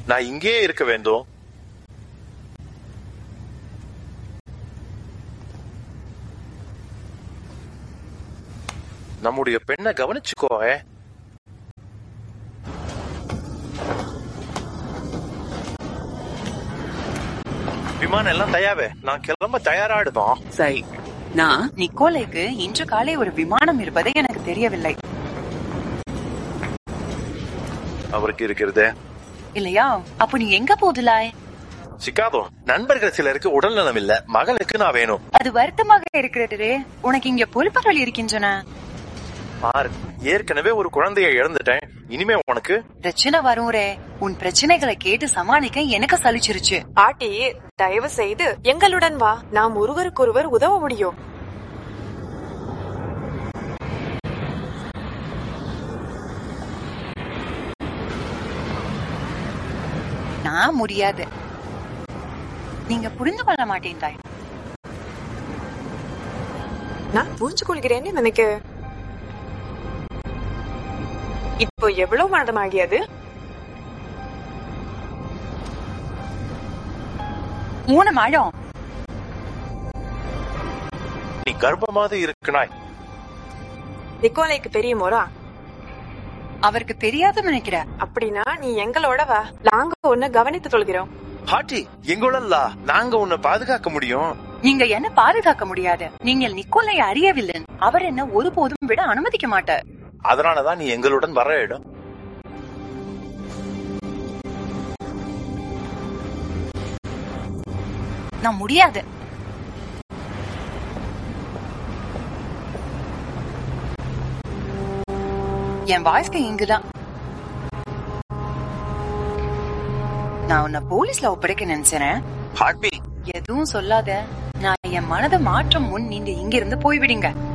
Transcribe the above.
நான் இங்கேயே இருக்க வேண்டும் நம்முடைய பெண்ணை கவனிச்சுக்கோ ஏ. விமானம் எல்லாம் தயாவே நான் கிளம்ப தயாராடுதோம் சரி நான் நிக்கோலைக்கு இன்று காலை ஒரு விமானம் இருப்பது எனக்கு தெரியவில்லை அவருக்கு இருக்கிறது இல்லையா அப்ப நீ எங்க போதுலாய் சிக்காதோ நண்பர்கள் சிலருக்கு உடல் நலம் இல்ல மகளுக்கு நான் வேணும் அது வருத்தமாக இருக்கிறது உனக்கு இங்க பொறுப்புகள் இருக்கின்றன பாரு ஏற்கனவே ஒரு குழந்தையை இழந்துட்டேன் இனிமே உனக்கு பிரச்சனை வரும் ரே உன் பிரச்சனைகளை கேட்டு சமாளிக்க எனக்கு சலிச்சிருச்சு பாட்டி தயவு செய்து எங்களுடன் வா நாம் ஒருவருக்கொருவர் உதவ முடியும் நான் முடியாது நீங்க புரிந்து கொள்ள மாட்டேன் நான் புரிஞ்சு கொள்கிறேன்னு நினைக்க இப்போ எவ்வளவு மாதமாகியது மூணு மாதம் நீ கர்ப்பமாக இருக்கனாய் நிக்கோலைக்கு தெரியுமோரா அவருக்கு தெரியாத நினைக்கிற அப்படின்னா நீ எங்களோட வா நாங்க உன்னை கவனித்துக் கொள்கிறோம் பாட்டி எங்களல்லா நாங்க உன்னை பாதுகாக்க முடியும் நீங்க என்ன பாதுகாக்க முடியாது நீங்கள் நிக்கோலை அறியவில்லை அவர் என்ன ஒருபோதும் விட அனுமதிக்க மாட்டார் அதனாலதான் நீ எங்களுடன் வர இடம் நான் முடியாது என் வாழ்க்கை இங்குதான் நான் உன்னை போலீஸ்ல ஒப்படைக்க நினைச்சேன் ஹார்ட்பீட் எதுவும் சொல்லாத நான் என் மனதை மாற்றம் முன் நீங்க இங்கிருந்து போய்விடுங்க